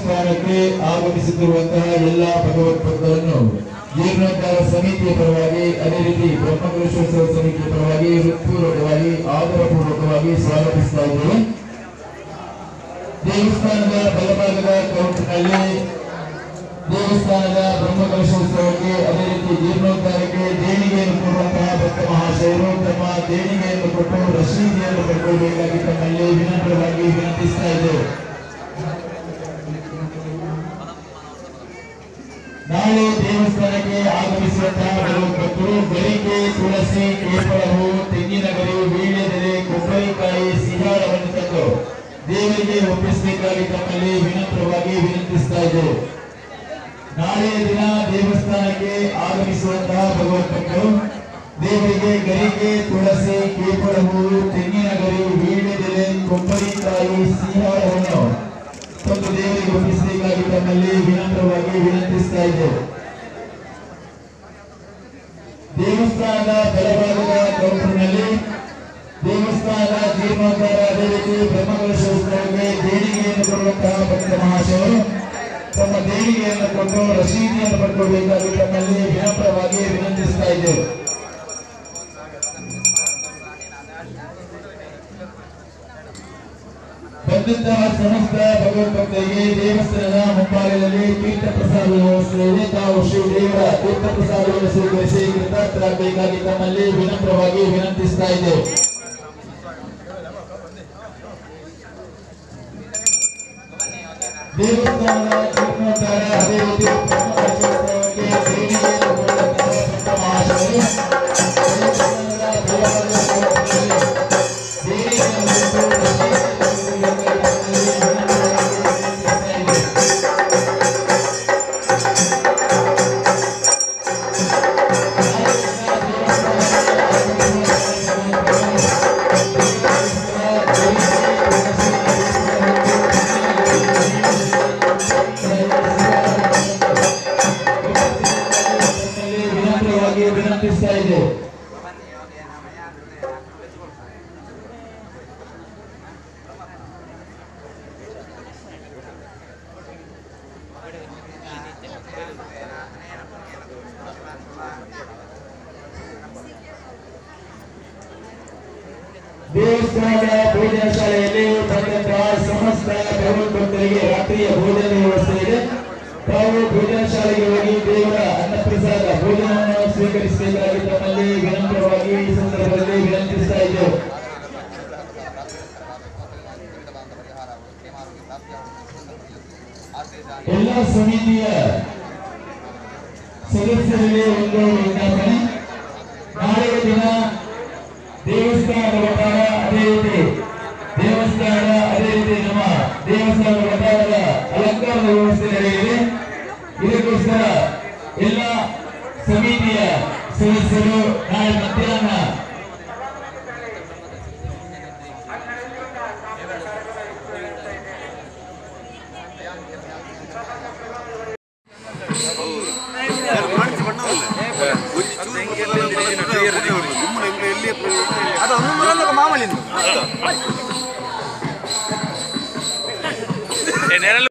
ದೇವಸ್ಥಾನಕ್ಕೆ ಆಗಮಿಸುತ್ತಿರುವಂತಹ ಎಲ್ಲ ಭಗವದ್ಭಕ್ತರನ್ನು ಜೀರ್ಣೋದ್ಧಾರ ಸಮಿತಿಯ ಪರವಾಗಿ ಅದೇ ರೀತಿ ಬ್ರಹ್ಮಕಲಶೋತ್ಸವ ಸಮಿತಿಯ ಪರವಾಗಿ ಹೃತ್ಪೂರ್ವಕವಾಗಿ ಆದರಪೂರ್ವಕವಾಗಿ ಸ್ವಾಗತಿಸ್ತಾ ಇದ್ದೇವೆ ದೇವಸ್ಥಾನದ ಬಲಭಾಗದ ಕೌಂಟ್ನಲ್ಲಿ ದೇವಸ್ಥಾನದ ಬ್ರಹ್ಮಕಲಶೋತ್ಸವಕ್ಕೆ ಅದೇ ರೀತಿ ಜೀರ್ಣೋದ್ಧಾರಕ್ಕೆ ದೇಣಿಗೆಯನ್ನು ಕೊಡುವಂತಹ ಭಕ್ತ ಮಹಾಶಯರು ತಮ್ಮ ದೇಣಿಗೆಯನ್ನು ಕೊಟ್ಟು ರಸೀದಿಯನ್ನು ಪಡ್ಕೊಳ್ಬೇಕಾಗಿ ತಮ್ಮಲ್ಲಿ ವಿನಮ್ರವಾಗಿ ವಿನಂತಿಸ್ತಾ ಇದ್ದೇವೆ ನಾಳೆ ದೇವಸ್ಥಾನಕ್ಕೆ ಆಗಮಿಸುವಂತಹ ಭಕ್ತರು ಗರಿಕೆ ತುಳಸಿ ಕೇಪಳವು ತೆಂಗಿನ ಗರಿ ವೀಳ್ಯದೆಲೆ ಕೊಬ್ಬರಿಕಾಯಿ ಸಿಂಗಾರವನ್ನು ತಂದು ದೇವರಿಗೆ ಒಪ್ಪಿಸಬೇಕಾಗಿ ತಮ್ಮಲ್ಲಿ ವಿನಮ್ರವಾಗಿ ವಿನಂತಿಸ್ತಾ ಇದ್ದೇವೆ ನಾಳೆಯ ದಿನ ದೇವಸ್ಥಾನಕ್ಕೆ ಆಗಮಿಸುವಂತಹ ಭಗವದ್ಭಕ್ತರು ದೇವರಿಗೆ ಗರಿಗೆ ತುಳಸಿ ಕೇಪಳ ಹೂವು ತೆಂಗಿನ ಗರಿ ವೀಳ್ಯದೆಲೆ ಕೊಬ್ಬರಿಕಾಯಿ ಸಿಂಹಾರವನ್ನು ತಂದು ದೇವರಿಗೆ ಒಪ್ಪಿಸಬೇಕಾಗಿ ತಮ್ಮಲ್ಲಿ ವಿನಮ್ರವಾಗಿ ವಿನಂತಿಸ್ತಾ ಇದ್ದೇವೆ ದೇವಸ್ಥಾನದ ಬಲಭಾಗದ ಕೌಂಟರ್ನಲ್ಲಿ ದೇವಸ್ಥಾನದ ಜೀರ್ಣೋದ್ಧಾರ ಅದೇ ರೀತಿ ಬ್ರಹ್ಮಕಲಶೋತ್ಸವಕ್ಕೆ ದೇಣಿಗೆಯನ್ನು ಕೊಡುವಂತಹ ಭಕ್ತ ಮಹಾಶಯರು ತಮ್ಮ ದೇಣಿಗೆಯನ್ನು ಕೊಟ್ಟು ರಸೀದಿಯನ್ನು ಪಡ್ಕೊಳ್ಬೇಕಾಗಿ ತಮ್ಮಲ್ಲಿ ವಿನಮ್ರವಾಗಿ ವಿನಂತಿಸ್ತಾ ಇದ್ದೇವೆ ಬಂದಂತಹ ಸಮಸ್ತ ಭಗವದ್ಭಕ್ತರಿಗೆ ದೇವಸ್ಥಾನದ ಮುಂಭಾಗದಲ್ಲಿ ತೀರ್ಥ ಪ್ರಸಾದ ವ್ಯವಸ್ಥೆ ಇದೆ ತಾವು ಶ್ರೀ ದೇವರ ತೀರ್ಥ ಪ್ರಸಾದವನ್ನು ಸ್ವೀಕರಿಸಿ ಕೃತಾರ್ಥರಾಗಬೇಕಾಗಿ ತಮ್ಮಲ್ಲಿ ವಿನಮ್ರವಾಗಿ ವಿನಂತಿಸ್ತಾ ಇದ್ದೇವೆ ದೇವಸ್ಥಾನದ ಜೀರ್ಣೋದ್ಧಾರ ಅದೇ ರೀತಿ ಬ್ರಹ್ಮಕಲಶೋತ್ಸವಕ್ಕೆ ದೇಣಿಗೆಯನ್ನು ಕೊಡುವಂತಹ ಭಕ್ತ ಮಹಾಶಯರು ದೇವಸ್ಥಾನದ ಬಲಭಾಗದ ಕೌಂಟರ್ನಲ್ಲಿ ದೇಣಿಗೆಯನ್ನು ಕೊಟ್ಟು ರಸೀದಿಯನ್ನು ಪಡೆದುಕೊಳ್ಳಬೇಕಾಗಿ ತಮ್ಮಲ್ಲಿ ವಿನಮ್ರವಾಗಿ ವಿನಂತಿಸ್ತಾ ಇದ್ದೇವೆ. ವಿನಮ್ರವಾಗಿ ವಿನಂತಿಸ್ತಾ ಇದ್ದೇವೆ ದೇವಸ್ಥಾನದ ಭೋಜನ ಶಾಲೆಯಲ್ಲಿ ಬಂದಂತಹ ಸಮಸ್ತ ಭಗವದ್ಭಕ್ತರಿಗೆ ರಾತ್ರಿಯ ಭೋಜನ ವ್ಯವಸ್ಥೆ ಇದೆ ತಾವು ಭೋಜನ ಶಾಲೆಗೆ ಹೋಗಿ ದೇವರ ಅನ್ನಪ್ರಸಾದ ಭೋಜನವನ್ನು ಸ್ವೀಕರಿಸಬೇಕಾಗಿ ತಮ್ಮಲ್ಲಿ ವಿನಮ್ರವಾಗಿ ಈ ಸಂದರ್ಭದಲ್ಲಿ ವಿನಂತಿಸ್ತಾ ಇದ್ದೇವೆ ಎಲ್ಲ ಸಮಿತಿಯ ಸದಸ್ಯರಿಗೆ ಒಂದು ವಿಜ್ಞಾಪನೆ ನಾಳೆಯ ದಿನ ದೇವಸ್ಥಾನದ ವಟಾರ ಅದೇ ರೀತಿ ದೇವಸ್ಥಾನ ಅದೇ ರೀತಿ ನಮ್ಮ ದೇವಸ್ಥಾನದ ವಟಾರದ ಅಲಂಕಾರದ ವ್ಯವಸ್ಥೆ ನಡೆಯಲಿದೆ ಇದಕ್ಕೋಸ್ಕರ ಎಲ್ಲ ಸಮಿತಿಯ ಸದಸ್ಯರು ನಾಳೆ ಮಧ್ಯಾಹ್ನ